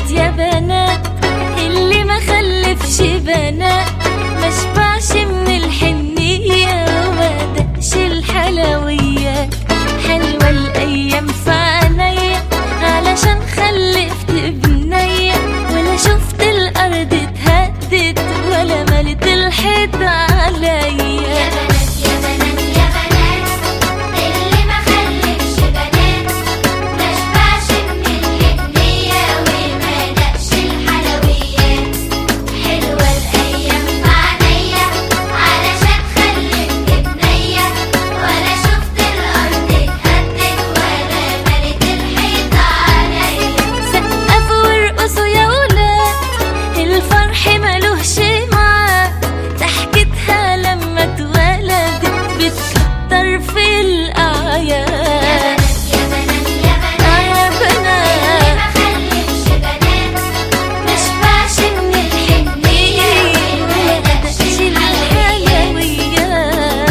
بنات يا بنات اللي ما خلفش بنات ما شبعش من الحنية وما دقش الحلويات حلوة الأيام في عينيا علشان خلفت بنية ولا شفت الأرض اتهدت ولا ملت الحيط عليا يا بنات يا بنات يا بنات اللي ما خلفش بنات ما شبعش من الهدية وما دقش الحلويات حلوة الأيام في عينيا علشان خلفت بنية ولا شفت الأرض اتهدت ولا ملت الحيط عليا سقفوا وارقصوا يا ولاد الفرح ملوش معاه ضحكتها لما اتولدت بتكتر في الأعياد يا بنات يا بنات آه يا اللي بنات ما خلفش بنات ما شبعش من الحنية وما دقش الحلويات الحلويات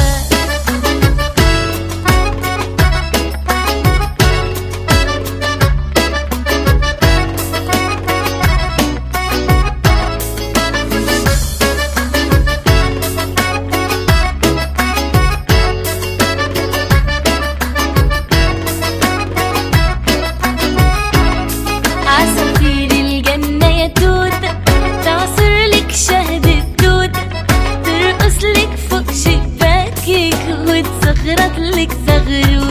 عصافير الجنة يا توتة تعصر لك شهد التوتة ترقص لك فوق شباكك وتصغرط لك زغروتة